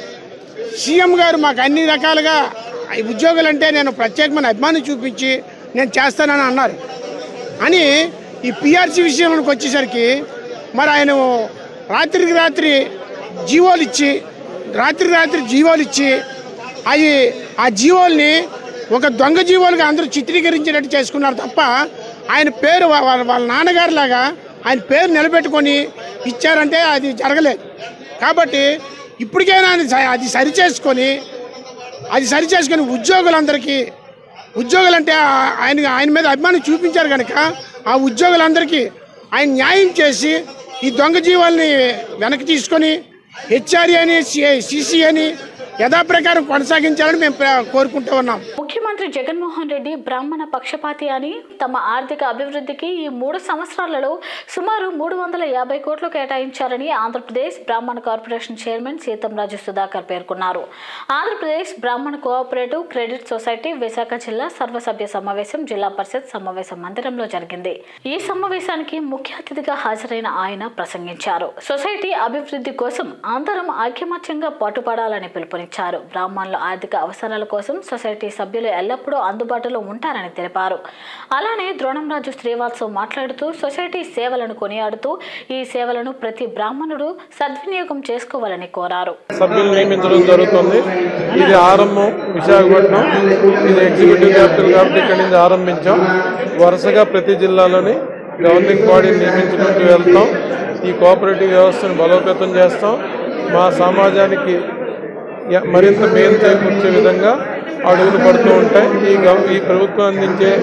సీఎం గారు మాకు అన్ని రకాలుగా ఈ ఉద్యోగులంటే నేను ప్రత్యేకమైన అభిమానం చూపించి నేను చేస్తానని అన్నారు అని ఈ పిఆర్సీ విషయంలోకి వచ్చేసరికి మరి ఆయన రాత్రికి రాత్రి జీవోలు ఇచ్చి రాత్రికి రాత్రి జీవోలు ఇచ్చి అవి ఆ జీవోల్ని ఒక దొంగ జీవోలుగా అందరూ చిత్రీకరించినట్టు చేసుకున్నారు తప్ప ఆయన పేరు వా- వాళ్ళ వాళ్ళ నాన్నగారి లాగా ఆయన పేరు నిలబెట్టుకొని ఇచ్చారంటే అది జరగలేదు కాబట్టి ఇప్పటికైనా అది స- అది సరిచేసుకొని అది సరిచేసుకొని ఉద్యోగులందరికీ ఉద్యోగులంటే ఆ- ఆయన ఆయన మీద అభిమానం చూపించారు కనుక ఆ ఉద్యోగులందరికీ ఆయన న్యాయం చేసి ఈ దొంగ జీవాల్ని వెనక్కి తీసుకొని హెచ్ఆర్ఏ అని సిసి అని యథాప్రకారం కొనసాగించాలని మేము ప్ర- కోరుకుంటూ ఉన్నాం ముఖ్యమంత్రి జగన్మోహన్ రెడ్డి బ్రాహ్మణ పక్షపాతి అని తమ ఆర్థిక అభివృద్ధికి ఈ మూడు సంవత్సరాలలో సుమారు మూడు వందల యాభై కోట్లు కేటాయించారని ఆంధ్రప్రదేశ్ బ్రాహ్మణ కార్పొరేషన్ చైర్మన్ సీతంరాజు సుధాకర్ పేర్కొన్నారు ఆంధ్రప్రదేశ్ బ్రాహ్మణ కోఆపరేటివ్ క్రెడిట్ సొసైటీ విశాఖ జిల్లా సర్వసభ్య సమావేశం జిల్లా పరిషత్ సమావేశ మందిరంలో జరిగింది ఈ సమావేశానికి ముఖ్య అతిథిగా హాజరైన ఆయన ప్రసంగించారు సొసైటీ అభివృద్ధి కోసం అందరం ఐకమత్యంగా పాటుపడాలని పిలుపునిచ్చారు బ్రాహ్మణుల ఆర్థిక అవసరాల కోసం సొసైటీ సభ్యులు ఎల్లప్పుడూ అందుబాటులో ఉంటారని తెలిపారు అలానే ద్రోణంరాజు శ్రీవాత్సవ్ మాట్లాడుతూ సొసైటీ సేవలను కొనియాడుతూ ఈ సేవలను ప్రతి బ్రాహ్మణుడు సద్వినియోగం చేసుకోవాలని కోరారు సభ్యులు నియమించడం జరుగుతుంది ఇది ఆరంభం విశాఖపట్నం ఇది ఎగ్జిక్యూటివ్ క్యాపిటల్ కాబట్టి ఇక్కడి నుంచి ఆరంభించాం వరుసగా ప్రతి జిల్లాలోని గవర్నింగ్ బాడీని నియమించుకుంటూ వెళ్తాం ఈ కోఆపరేటివ్ వ్యవస్థను బలోపేతం చేస్తాం మా సమాజానికి య- మరింత మేలు చేకూర్చే విధంగా అడుగులు పడుతూ ఉంటాయి ఈ గవ- ఈ ప్రభుత్వం అందించే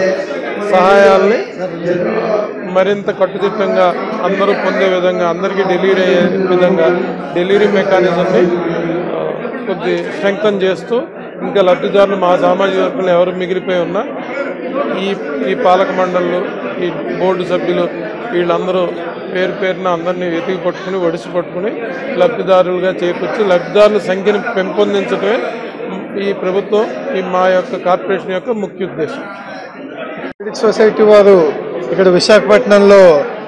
సహాయాల్ని మరింత కట్టుదిట్టంగా అందరూ పొందే విధంగా అందరికీ డెలివరీ అయ్యే విధంగా డెలివరీ మెకానిజంని ఆ, కొద్ది స్ట్రెంగ్తన్ చేస్తూ ఇంకా లబ్ధిదారులు మా సామాజిక వర్గంలో ఎవరు మిగిలిపోయి ఉన్నా ఈ ఈ పాలక మండళ్ళు ఈ బోర్డు సభ్యులు వీళ్ళందరూ పేరు పేరున అందరినీ వెతికి పట్టుకుని ఒడిసి పట్టుకుని లబ్ధిదారులుగా చేకూర్చి లబ్ధిదారుల సంఖ్యను పెంపొందించడమే ఈ ప్రభుత్వం ఈ మా యొక్క కార్పొరేషన్ యొక్క ముఖ్య ఉద్దేశం క్రెడిట్ సొసైటీ వారు ఇక్కడ విశాఖపట్నంలో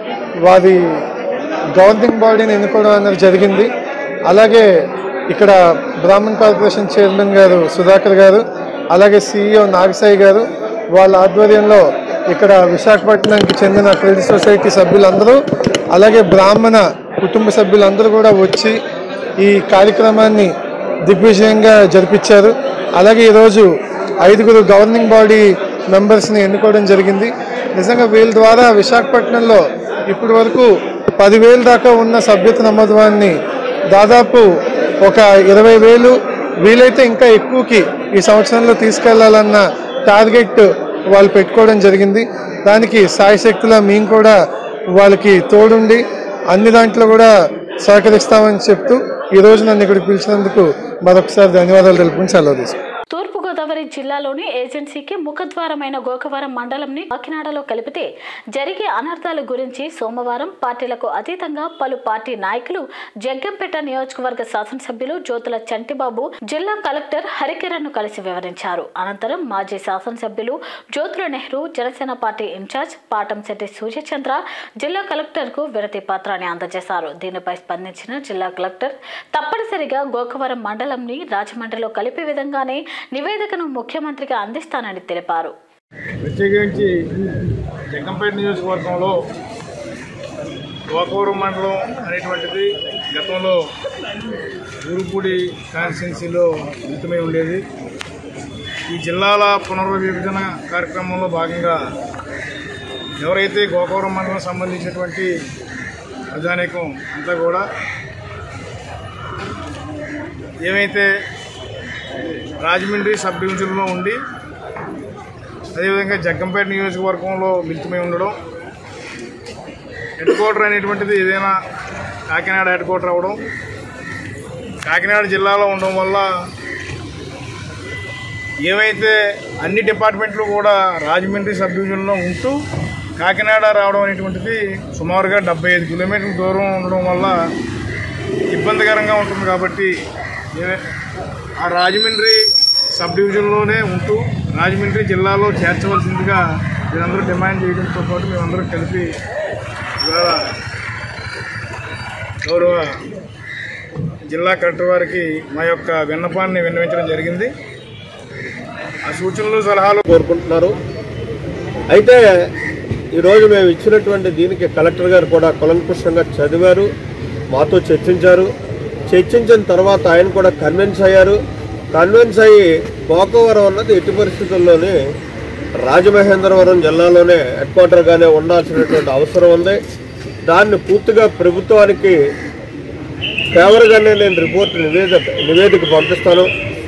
వారి గవర్నింగ్ బాడీని ఎన్నుకోవడం అనేది జరిగింది అలాగే ఇక్కడ బ్రాహ్మణ్ కార్పొరేషన్ చైర్మన్ గారు సుధాకర్ గారు అలాగే సిఇఓ నాగసాయి గారు వాళ్ళ ఆధ్వర్యంలో ఇక్కడ విశాఖపట్నానికి చెందిన క్రెడిట్ సొసైటీ సభ్యులందరూ అలాగే బ్రాహ్మణ కుటుంబ సభ్యులందరూ కూడా వచ్చి ఈ కార్యక్రమాన్ని దిగ్విజయంగా జరిపించారు అలాగే ఈరోజు ఐదుగురు గవర్నింగ్ బాడీ మెంబర్స్ని ఎన్నుకోవడం జరిగింది నిజంగా వీళ్ళ ద్వారా విశాఖపట్నంలో ఇప్పటి వరకు పదివేల దాకా ఉన్న సభ్యత నమోదవాన్ని దాదాపు ఒక ఇరవై వేలు వీలైతే ఇంకా ఎక్కువకి ఈ సంవత్సరంలో తీసుకెళ్లాలన్న టార్గెట్ వాళ్ళు పెట్టుకోవడం జరిగింది దానికి సాయశక్తిలో మేము కూడా వాళ్ళకి తోడుండి అన్ని దాంట్లో కూడా సహకరిస్తామని చెప్తూ ఈ రోజు నన్ను ఇక్కడికి పిలిచినందుకు మరొకసారి ధన్యవాదాలు తెలుపుకుని సెలవు తీసుకుంటాను తూర్పుగోదావరి జిల్లాలోని ఏజెన్సీకి ముఖద్వారమైన గోకవరం మండలంని కాకినాడలో కలిపితే జరిగే అనర్థాల గురించి సోమవారం పార్టీలకు అతీతంగా పలు పార్టీ నాయకులు జగ్గంపేట నియోజకవర్గ శాసనసభ్యులు జ్యోతుల చంటిబాబు జిల్లా కలెక్టర్ హరికిరణ్ ను కలిసి వివరించారు అనంతరం మాజీ శాసనసభ్యులు జ్యోతుల నెహ్రూ జనసేన పార్టీ ఇన్ఛార్జ్ పాటంశెట్టి సూర్యచంద్ర జిల్లా కలెక్టర్ కు వినతి పత్రాన్ని అందజేశారు దీనిపై స్పందించిన జిల్లా కలెక్టర్ తప్పనిసరిగా గోకవరం మండలంని రాజమండ్రిలో కలిపే విధంగానే నివేదికను ముఖ్యమంత్రికి అందిస్తానని తెలిపారు ప్రత్యేకించి జగ్గంపేట నియోజకవర్గంలో గోకవరం మండలం అనేటువంటిది గతంలో ఊరుపూడి కాన్స్టిట్యున్సీలో మితమై ఉండేది ఈ జిల్లాల పునర్విభజన కార్యక్రమంలో భాగంగా ఎవరైతే గోకవరం మండలం సంబంధించినటువంటి ప్రజానీకం అంతా కూడా ఏమైతే రాజమండ్రి సబ్ డివిజన్లో ఉండి అదేవిధంగా జగ్గంపేట నియోజకవర్గంలో మిలితమై ఉండడం హెడ్ క్వార్టర్ అనేటువంటిది ఏదైనా కాకినాడ హెడ్ క్వార్టర్ అవ్వడం కాకినాడ జిల్లాలో ఉండడం వల్ల ఏవైతే అన్ని డిపార్ట్మెంట్లు కూడా రాజమండ్రి సబ్ డివిజన్లో ఉంటూ కాకినాడ రావడం అనేటువంటిది సుమారుగా డెబ్బై ఐదు కిలోమీటర్ల దూరం ఉండడం వల్ల ఇబ్బందికరంగా ఉంటుంది కాబట్టి ఏ- ఆ రాజమండ్రి సబ్ డివిజన్లోనే ఉంటూ రాజమండ్రి జిల్లాలో చేర్చవలసిందిగా మీరందరూ డిమాండ్ చేయడంతో పాటు మేమందరం కలిపి ఇవాళ గౌరవ జిల్లా కలెక్టర్ వారికి మా యొక్క విన్నపాన్ని విన్నవించడం జరిగింది ఆ సూచనలు సలహాలు కోరుకుంటున్నారు అయితే ఈరోజు మేము ఇచ్చినటువంటి దీనికి కలెక్టర్ గారు కూడా కులంకుషంగా చదివారు మాతో చర్చించారు చర్చించిన తర్వాత ఆయన కూడా కన్విన్స్ అయ్యారు కన్విన్స్ అయ్యి పోకవరం అన్నది ఎట్టి పరిస్థితుల్లోనే రాజమహేంద్రవరం జిల్లాలోనే హెడ్ క్వార్టర్గానే ఉండాల్సినటువంటి అవసరం ఉంది దాన్ని పూర్తిగా ప్రభుత్వానికి ఫేవర్గానే నేను రిపోర్ట్ నివేదిక నివేదిక పంపిస్తాను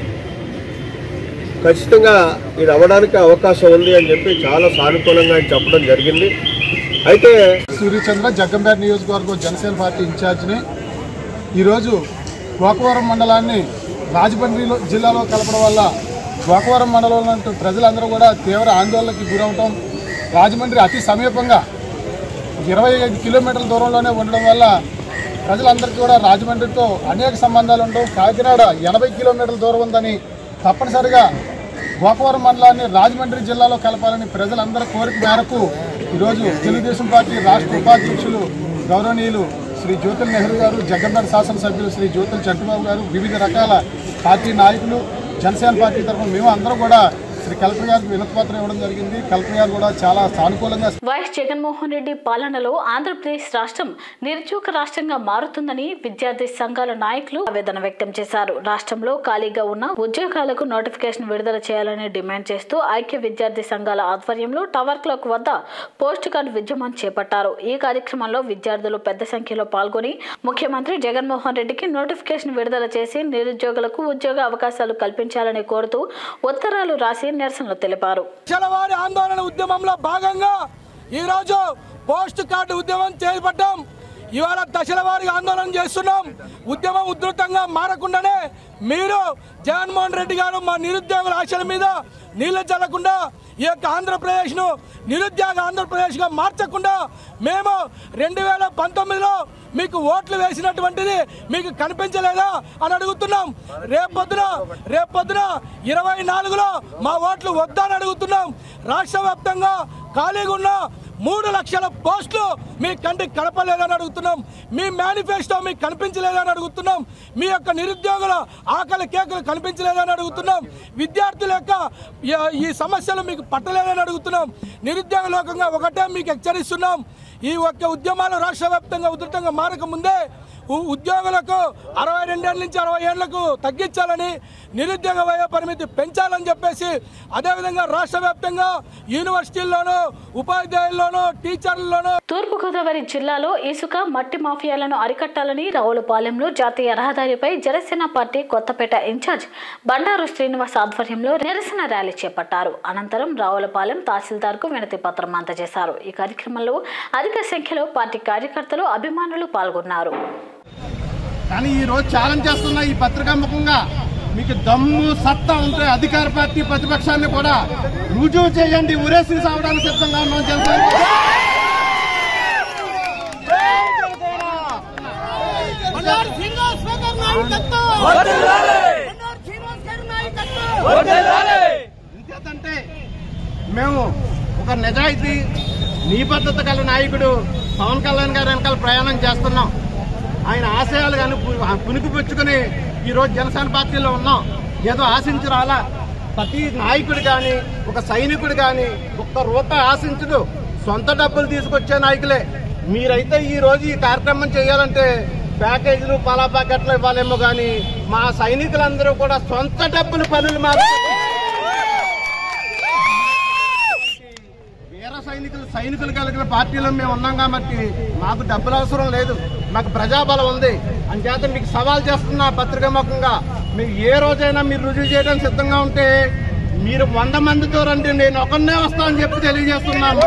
ఖచ్చితంగా ఇది అవ్వడానికి అవకాశం ఉంది అని చెప్పి చాలా సానుకూలంగా ఆయన చెప్పడం జరిగింది అయితే సూర్యచంద్ర జగ్గంపేట నియోజకవర్గం జనసేన పార్టీ ఇన్ఛార్జిని ఈరోజు గోకవరం మండలాన్ని రాజమండ్రిలో జిల్లాలో కలపడం వల్ల గోకవరం మండలంలో ఉన్న ప్రజలందరూ కూడా తీవ్ర ఆందోళనకి గురవటం రాజమండ్రి అతి సమీపంగా ఇరవై ఐదు కిలోమీటర్ల దూరంలోనే ఉండడం వల్ల ప్రజలందరికీ కూడా రాజమండ్రితో అనేక సంబంధాలు ఉండవు కాకినాడ ఎనభై కిలోమీటర్ల దూరం ఉందని తప్పనిసరిగా గోకవరం మండలాన్ని రాజమండ్రి జిల్లాలో కలపాలని ప్రజలందరి కోరిక మేరకు ఈరోజు తెలుగుదేశం పార్టీ రాష్ట్ర ఉపాధ్యక్షులు గౌరవనీయులు శ్రీ జ్యోతుల్ నెహ్రూ గారు జగన్పేట శాసనసభ్యులు శ్రీ జ్యోతుల్ చట్టిబాబు గారు వివిధ రకాల పార్టీ నాయకులు జనసేన పార్టీ తరఫున మేము అందరం కూడా శ్రీ కలెక్టర్ గారికి వినతిపత్రం ఇవ్వడం జరిగింది కలెక్టర్ గారు కూడా చాలా సానుకూలంగా వైఎస్ జగన్మోహన్ రెడ్డి పాలనలో ఆంధ్రప్రదేశ్ రాష్ట్రం నిరుద్యోగ రాష్ట్రంగా మారుతుందని విద్యార్థి సంఘాల నాయకులు ఆవేదన వ్యక్తం చేశారు రాష్ట్రంలో ఖాళీగా ఉన్న ఉద్యోగాలకు నోటిఫికేషన్ విడుదల చేయాలని డిమాండ్ చేస్తూ ఐక్య విద్యార్థి సంఘాల ఆధ్వర్యంలో టవర్ క్లాక్ వద్ద పోస్ట్ కార్డు ఉద్యమం చేపట్టారు ఈ కార్యక్రమంలో విద్యార్థులు పెద్ద సంఖ్యలో పాల్గొని ముఖ్యమంత్రి జగన్మోహన్ రెడ్డికి నోటిఫికేషన్ విడుదల చేసి నిరుద్యోగులకు ఉద్యోగ అవకాశాలు కల్పించాలని కోరుతూ ఉత్తరాలు రాసి నిరసనలు తెలిపారు వారి ఆందోళన ఉద్యమంలో భాగంగా ఈరోజు పోస్ట్ కార్డు ఉద్యమం చేపట్టాం ఇవాళ దశల వారి ఆందోళన చేస్తున్నాం ఉద్యమం ఉధృతంగా మారకుండానే మీరు జగన్మోహన్ రెడ్డి గారు మా నిరుద్యోగుల ఆశల మీద నీళ్లు చల్లకుండా ఈ యొక్క ఆంధ్రప్రదేశ్ను నిరుద్యోగ ఆంధ్రప్రదేశ్గా మార్చకుండా మేము రెండు వేల పంతొమ్మిదిలో మీకు ఓట్లు వేసినటువంటిది మీకు కనిపించలేదా అని అడుగుతున్నాం రేపొద్దున రేపొద్దున ఇరవై నాలుగులో మా ఓట్లు వద్దని అడుగుతున్నాం రాష్ట్ర వ్యాప్తంగా ఖాళీగా ఉన్న మూడు లక్షల పోస్టులు మీ కంటికి కనపలేదని అడుగుతున్నాం మీ మేనిఫెస్టో మీకు కనిపించలేదని అడుగుతున్నాం మీ యొక్క నిరుద్యోగుల ఆకలి కేకలు కనిపించలేదని అడుగుతున్నాం విద్యార్థుల యొక్క ఈ- ఈ సమస్యలు మీకు పట్టలేదని అడుగుతున్నాం నిరుద్యోగ లోకంగా ఒకటే మీకు హెచ్చరిస్తున్నాం ఈ ఒక్క ఉద్యమాలు రాష్ట్ర వ్యాప్తంగా ఉధృతంగా మారక ముందే ఉ- ఉద్యోగులకు అరవై రెండేళ్ల నుంచి అరవై ఏళ్లకు తగ్గించాలని నిరుద్యోగ వయ పరిమితి పెంచాలని చెప్పేసి అదేవిధంగా రాష్ట్ర వ్యాప్తంగా యూనివర్సిటీల్లోనూ ఉపాధ్యాయుల్లోనూ టీచర్లలోనూ తూర్పుగోదావరి జిల్లాలో ఇసుక మట్టి మాఫియాలను అరికట్టాలని రావులపాలెంలో జాతీయ రహదారిపై జనసేన పార్టీ కొత్తపేట ఇన్ఛార్జ్ బండారు శ్రీనివాస్ ఆధ్వర్యంలో నిరసన ర్యాలీ చేపట్టారు అనంతరం రావులపాలెం తహసీల్దార్కు వినతి పత్రం అందజేశారు ఈ కార్యక్రమంలో అధిక సంఖ్యలో పార్టీ కార్యకర్తలు అభిమానులు పాల్గొన్నారు కానీ ఈ రోజు ఛాలెంజ్ చేస్తున్న ఈ పత్రికా ముఖంగా మీకు దమ్ము సత్తా ఉంటే అధికార పార్టీ ప్రతిపక్షాన్ని కూడా రుజువు చేయండి ఉరేసి సావడానికి సిద్ధంగా ఉన్నాం జనసేన ఇంకేంటంటే మేము ఒక నిజాయితీ నిబద్ధత గల నాయకుడు పవన్ కళ్యాణ్ గారి వెనకాల ప్రయాణం చేస్తున్నాం ఆయన ఆశయాలు కానీ పునికి పుచ్చుకొని ఈరోజు జనసేన పార్టీలో ఉన్నాం ఏదో ఆశించి రాలా ప్రతి నాయకుడు కానీ ఒక సైనికుడు కానీ ఒక్క రూపాయి ఆశించడు సొంత డబ్బులు తీసుకొచ్చే నాయకులే మీరైతే ఈ రోజు ఈ కార్యక్రమం చేయాలంటే ప్యాకేజీలు పలా ప్యాకెట్లు ఇవ్వాలేమో కానీ మా సైనికులందరూ కూడా సొంత డబ్బులు పనులు మాత్రం సైనికులు సైనికులు కలిగిన పార్టీలో మేము ఉన్నాం కాబట్టి మాకు డబ్బులు అవసరం లేదు మాకు ప్రజాబలం ఉంది అంచేత మీకు సవాల్ చేస్తున్నా పత్రికాముఖంగా మీరు ఏ రోజైనా మీరు రుజువు చేయడానికి సిద్ధంగా ఉంటే మీరు వంద మందితో రండి నేను ఒకరినే వస్తానని చెప్పి తెలియజేస్తున్నాను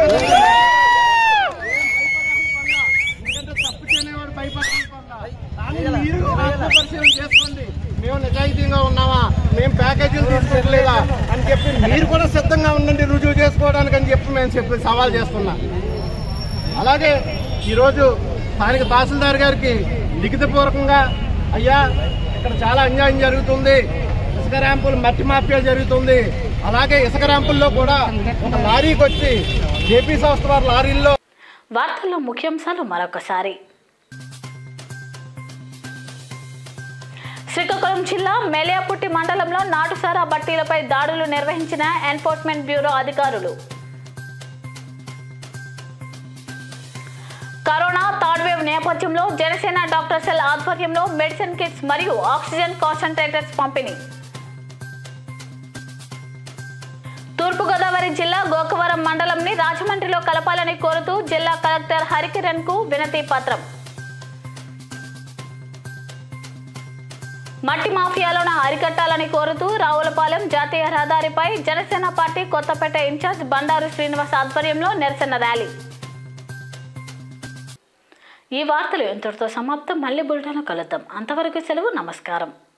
ఎందుకంటే తప్పు చేయనివాడు భయపడాలి కానీ మీరు ఆత్మపరిశీలన చేసుకోండి మేము నిజాయితీగా ఉన్నామా మేము ప్యాకేజీలు తీసుకోవట్లేదా అని చెప్పి మీరు కూడా సిద్ధంగా ఉండండి రుజువు చేసుకోవడానికి అని చెప్పి మేము చెప్పి సవాల్ చేస్తున్నా అలాగే ఈరోజు స్థానిక తహసీల్దార్ గారికి లిఖితపూర్వకంగా అయ్యా ఇక్కడ చాలా అన్యాయం జరుగుతుంది ఇసుక ర్యాంపులు మట్టి మాఫియా జరుగుతుంది అలాగే ఇసుక ర్యాంపుల్లో కూడా ఒక లారీకి వచ్చి జేపీ సంస్థ వారి లారీల్లో వార్తల్లో ముఖ్యాంశాలు మరొకసారి శ్రీకాకుళం జిల్లా మెలియాపుట్టి మండలంలో నాటుసారా బట్టీలపై దాడులు నిర్వహించిన ఎన్ఫోర్స్మెంట్ బ్యూరో అధికారులు కరోనా థర్డ్ వేవ్ నేపథ్యంలో జనసేన డాక్టర్ సెల్ ఆధ్వర్యంలో మెడిసిన్ కిట్స్ మరియు ఆక్సిజన్ కాన్సన్ట్రేటర్స్ పంపిణీ తూర్పుగోదావరి జిల్లా గోకవరం మండలంని రాజమండ్రిలో కలపాలని కోరుతూ జిల్లా కలెక్టర్ హరికిరణ్ కు వినతి పత్రం మట్టి మాఫియాలను అరికట్టాలని కోరుతూ రావులపాలెం జాతీయ రహదారిపై జనసేన పార్టీ కొత్తపేట ఇన్ఛార్జ్ బండారు శ్రీనివాస్ ఆధ్వర్యంలో నిరసన ర్యాలీ ఈ వార్తలు ఇంతటితో సమాప్తం మళ్ళీ బుల్టాను కలుద్దాం అంతవరకు సెలవు నమస్కారం